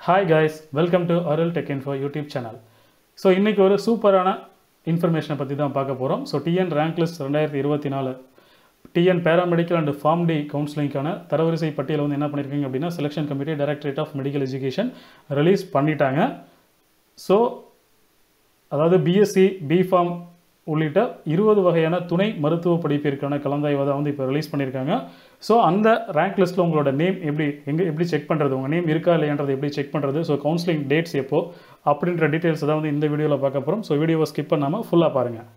hi guys welcome to Arul tech info YouTube channel so இன்றைக்கி ஒரு சூப்பரான இன்ஃபர்மேஷனை பற்றி தான் பார்க்க போகிறோம் ஸோ டிஎன் ரேங்க் லிஸ்ட் ரெண்டாயிரத்தி இருபத்தி நாலு TN paramedical and pharm D கவுன்சிலிங்கான தரவரிசை பட்டியலை வந்து என்ன பண்ணியிருக்கீங்க அப்படின்னா selection committee directorate of medical education release பண்ணிட்டாங்க ஸோ அதாவது பிஎஸ்சி பிஃபார்ம் உள்ளிட்ட இருபது வகையான துணை மருத்துவ படிப்பிற்கான கலந்தாய்வை தான் வந்து இப்போ ரிலீஸ் பண்ணியிருக்காங்க ஸோ அந்த ரேங்க் லிஸ்ட்டில் உங்களோட நேம் எப்படி எங்கே எப்படி செக் பண்ணுறது உங்கள் நேம் இருக்கா இல்லையான்றது எப்படி செக் பண்ணுறது ஸோ கவுன்சிலிங் டேட்ஸ் எப்போ அப்படின்ற டீட்டெயில்ஸ் தான் வந்து இந்த வீடியோவில் பார்க்க போகிறோம் ஸோ வீடியோவை ஸ்கிப் பண்ணாமல் ஃபுல்லாக பாருங்கள்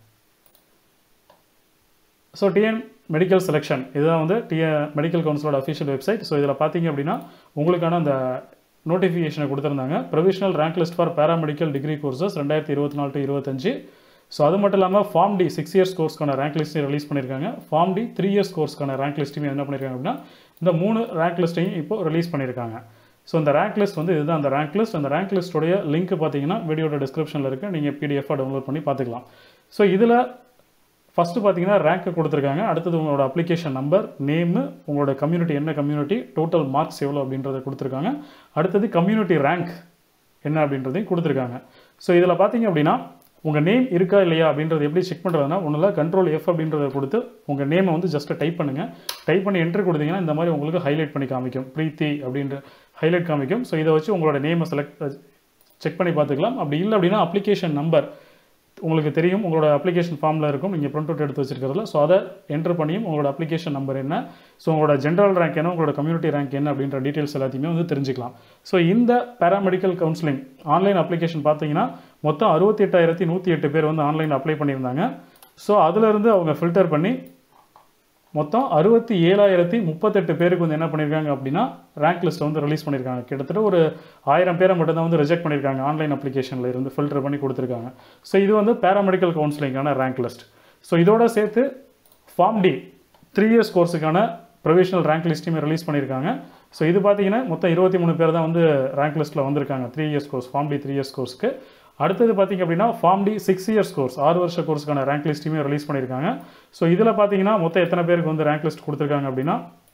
ஸோ டிஎன் மெடிக்கல் செலெக்ஷன் இதுதான் வந்து டிஎன் மெடிக்கல் கவுன்சிலோட அஃபிஷியல் வெப்சைட் ஸோ இதில் பார்த்தீங்க அப்படின்னா உங்களுக்கான அந்த நோட்டிஃபிகேஷனை கொடுத்துருந்தாங்க provisional rank list for paramedical degree courses ரெண்டாயிரத்தி இருபத்தி நாலு டு இருபத்தஞ்சு ஸோ அது மட்டும் இல்லாமல் ஃபார்ம் டி சிக்ஸ் இயர்ஸ் கோர்ஸ்க்கான ரேங்க் லிஸ்ட்டையும் ரிலீஸ் பண்ணியிருக்காங்க ஃபார்ம் டி த்ரீ இயர்ஸ் கோர்ஸ்க்கான ரேங்க் லிஸ்ட்டையும் என்ன பண்ணியிருக்காங்க அப்படின்னா இந்த மூணு ரேங்க் லிஸ்ட்டையும் இப்போ ரிலீஸ் பண்ணியிருக்காங்க ஸோ இந்த ரேங்க் லிஸ்ட் வந்து இதுதான் அந்த ரேங்க் லிஸ்ட் அந்த ரேங்க் லிஸ்ட்டோடைய லிங்க் பார்த்தீங்கன்னா வீடியோட டிஸ்கிரிப்ஷனில் இருக்குது நீங்கள் பிடிஎஃபாக டவுன்லோட் பண்ணி பார்த்துக்கலாம் ஸோ இதில் ஃபஸ்ட்டு பார்த்தீங்கன்னா ரேங்க்கு கொடுத்துருக்காங்க அடுத்தது உங்களோட அப்ளிகேஷன் நம்பர் நேமு உங்களோட கம்யூனிட்டி என்ன கம்யூனிட்டி டோட்டல் மார்க்ஸ் எவ்வளோ அப்படின்றத கொடுத்துருக்காங்க அடுத்தது கம்யூனிட்டி ரேங்க் என்ன அப்படின்றதையும் கொடுத்துருக்காங்க ஸோ இதில் பார்த்தீங்க அப்படின்னா உங்கள் நேம் இருக்கா இல்லையா அப்படின்றத எப்படி செக் பண்ணுறதுனா ஒன்றில் கண்ட்ரோல் எஃப் அப்படின்றத கொடுத்து உங்கள் நேமை வந்து ஜஸ்ட்டு டைப் பண்ணுங்கள் டைப் பண்ணி என்ட்ரு கொடுத்தீங்கன்னா இந்த மாதிரி உங்களுக்கு ஹைலைட் பண்ணி காமிக்கும் ப்ரீத்தி அப்படின்ற ஹைலைட் காமிக்கும் ஸோ இதை வச்சு உங்களோட நேமை செலக்ட் செக் பண்ணி பார்த்துக்கலாம் அப்படி இல்லை அப்படின்னா அப்ளிகேஷன் நம்பர் உங்களுக்கு தெரியும் உங்களோட அப்ளிகேஷன் ஃபார்மில் இருக்கும் நீங்கள் ப்ரிண்ட் அவுட் எடுத்து வச்சிருக்கிறதுல ஸோ அதை என்ட்ரு பண்ணியும் உங்களோட அப்ளிகேஷன் நம்பர் என்ன ஸோ உங்களோட ஜென்ரல் ரேங்க் என்ன உங்களோட கம்யூனிட்டி ரேங்க் என்ன அப்படின்ற டீட்டெயில்ஸ் எல்லாத்தையுமே வந்து தெரிஞ்சுக்கலாம் ஸோ இந்த பேராமெடிக்கல் கவுன்சிலிங் ஆன்லைன் அப்ளிகேஷன் பார்த்தீங்கன்னா மொத்தம் அறுபத்தி எட்டாயிரத்தி நூற்றி எட்டு பேர் வந்து ஆன்லைன் அப்ளை பண்ணியிருந்தாங்க ஸோ அதிலிருந்து அவங்க ஃபில்டர் பண்ணி மொத்தம் அறுபத்தி ஏழாயிரத்தி முப்பத்தெட்டு பேருக்கு வந்து என்ன பண்ணியிருக்காங்க அப்படின்னா ரேங்க் லிஸ்ட்டை வந்து ரிலீஸ் பண்ணியிருக்காங்க கிட்டத்தட்ட ஒரு ஆயிரம் பேரை மட்டும் தான் வந்து ரிஜெக்ட் பண்ணியிருக்காங்க ஆன்லைன் அப்ளிகேஷனில் இருந்து ஃபில்டர் பண்ணி கொடுத்துருக்காங்க ஸோ இது வந்து பேராமெடிக்கல் கவுன்சிலிங்கான ரேங்க் லிஸ்ட் ஸோ இதோட சேர்த்து ஃபார்ம் டி த்ரீ இயர்ஸ் கோர்ஸுக்கான ப்ரொவிஷனல் ரேங்க் லிஸ்ட்டையுமே ரிலீஸ் பண்ணியிருக்காங்க ஸோ இது பார்த்தீங்கன்னா மொத்தம் இருபத்தி மூணு பேர் தான் வந்து ரேங்க் லிஸ்ட்டில் வந்திருக்காங்க three years course pharm D three years கோர்ஸ்க்கு அடுத்தது பார்த்திங்க அப்படின்னா pharm D six years course ஆறு வருஷ கோர்ஸுக்கான ரேங்க் லிஸ்ட்டையுமே ரிலீஸ் பண்ணியிருக்காங்க ஸோ இதில் பார்த்தீங்கன்னா மொத்தம் எத்தனை பேருக்கு வந்து ரேங்க் லிஸ்ட் கொடுத்துருக்காங்க அப்படின்னா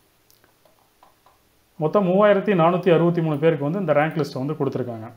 மொத்தம் மூவாயிரத்தி நானூற்றி அறுபத்தி மூணு பேருக்கு வந்து இந்த ரேங்க் லிஸ்ட்டை வந்து கொடுத்துருக்காங்க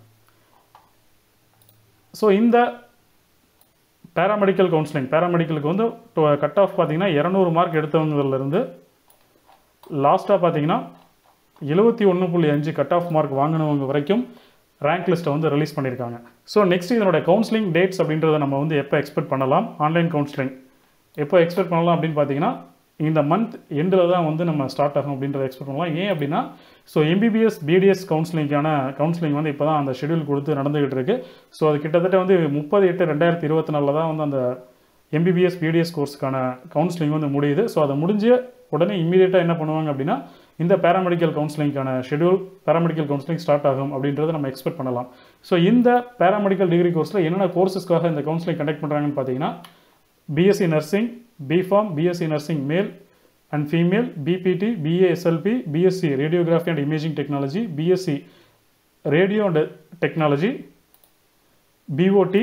ஸோ இந்த பேராமெடிக்கல் கவுன்சிலிங் பேராமெடிக்கலுக்கு வந்து கட் ஆஃப் பார்த்தீங்கன்னா இரநூறு மார்க் எடுத்தவங்கலேருந்து லாஸ்ட்டாக பார்த்தீங்கன்னா எழுபத்தி ஒன்று புள்ளி அஞ்சு கட் ஆஃப் மார்க் வாங்கினவங்க வரைக்கும் ரேங்க் லிஸ்ட்டை வந்து ரிலீஸ் பண்ணியிருக்காங்க ஸோ நெக்ஸ்ட் இதனோட கவுன்சிலிங் டேட்ஸ் அப்படின்றத நம்ம வந்து எப்போ எக்ஸ்பெக்ட் பண்ணலாம் ஆன்லைன் கவுன்சிலிங் எப்போ எக்ஸ்பெக்ட் பண்ணலாம் அப்படின்னு பார்த்தீங்கன்னா இந்த மந்த் எண்டில் தான் வந்து நம்ம ஸ்டார்ட் ஆகும் அப்படின்றத எக்ஸ்பெக்ட் பண்ணலாம் ஏன் அப்படின்னா ஸோ எம்பிபிஎஸ் பிடிஎஸ் கவுன்சிலிங்கான கவுன்சிலிங் வந்து இப்போ தான் அந்த ஷெடியூல் கொடுத்து நடந்துகிட்டு இருக்கு ஸோ அது கிட்டத்தட்ட வந்து முப்பது எட்டு ரெண்டாயிரத்தி இருபத்தி நாலில் தான் வந்து அந்த எம்பிபிஎஸ் பிடிஎஸ் கோர்ஸுக்கான கவுன்சிலிங் வந்து முடியுது ஸோ அதை முடிஞ்சு உடனே இம்மீடியட்டாக என்ன பண்ணுவாங்க அப்படின்னா இந்த பேராமெடிக்கல் கவுன்சிலிங்கான ஷெடியூல் பேராமெடிக்கல் கவுன்சிலிங் ஸ்டார்ட் ஆகும் அப்படின்றத நம்ம எக்ஸ்பெக்ட் பண்ணலாம் ஸோ இந்த பேராமெடிக்கல் டிகிரி கோர்ஸில் என்னென்ன கோர்சஸ்க்காக இந்த கவுன்சிலிங் கண்டக்ட் பண்ணுறாங்கன்னு பார்த்தீங்கன்னா BSc nursing BPharm BSc nursing male and female BPT BASLP BSc radiography and imaging technology BSc radio and technology BOT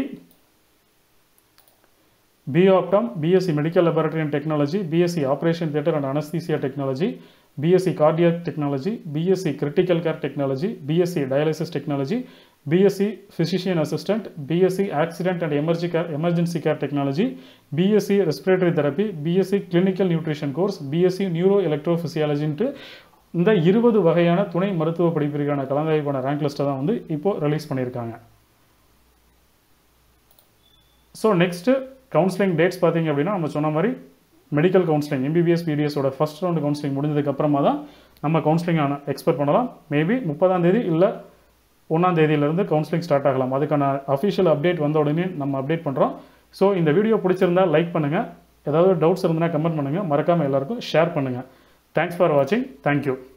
BOptom BSc medical laboratory and technology BSc operation theatre and anaesthesia technology BSc cardiac technology BSc critical care technology BSc dialysis technology BSc physician assistant BSc accident and எமர்ஜி care emergency care technology BSc respiratory therapy BSc clinical nutrition course BSc neuro எலக்ட்ரோஃபிசியாலஜின்ட்டு இந்த இருபது வகையான துணை மருத்துவ படிப்பிற்கான கலந்தாய்வான rank லிஸ்ட்டை தான் வந்து இப்போது ரிலீஸ் பண்ணியிருக்காங்க ஸோ நெக்ஸ்ட்டு கவுன்சிலிங் டேட்ஸ் பார்த்தீங்க அப்படின்னா நம்ம சொன்ன மாதிரி மெடிக்கல் கவுன்சிலிங் எம்பிபிஎஸ் பிடிஎஸோட ஃபஸ்ட் ரவுண்டு கவுன்சிலிங் முடிஞ்சதுக்கு அப்புறமா தான் நம்ம கவுன்சிலிங் எக்ஸ்பெக்ட் பண்ணலாம் மேபி முப்பதாம் தேதி இல்லை ஒன்றாம் தேதியிலேருந்து கவுன்சிலிங் ஸ்டார்ட் ஆகலாம் அதுக்கான அஃபிஷியல் அப்டேட் வந்த உடனே நம்ம அப்டேட் பண்ணுறோம் ஸோ இந்த வீடியோ பிடிச்சிருந்தா லைக் பண்ணுங்கள் ஏதாவது டவுட்ஸ் இருந்ததுன்னா கமெண்ட் பண்ணுங்கள் மறக்காமல் எல்லாருக்கும் ஷேர் பண்ணுங்கள் தேங்க்ஸ் ஃபார் வாட்சிங் தேங்க்யூ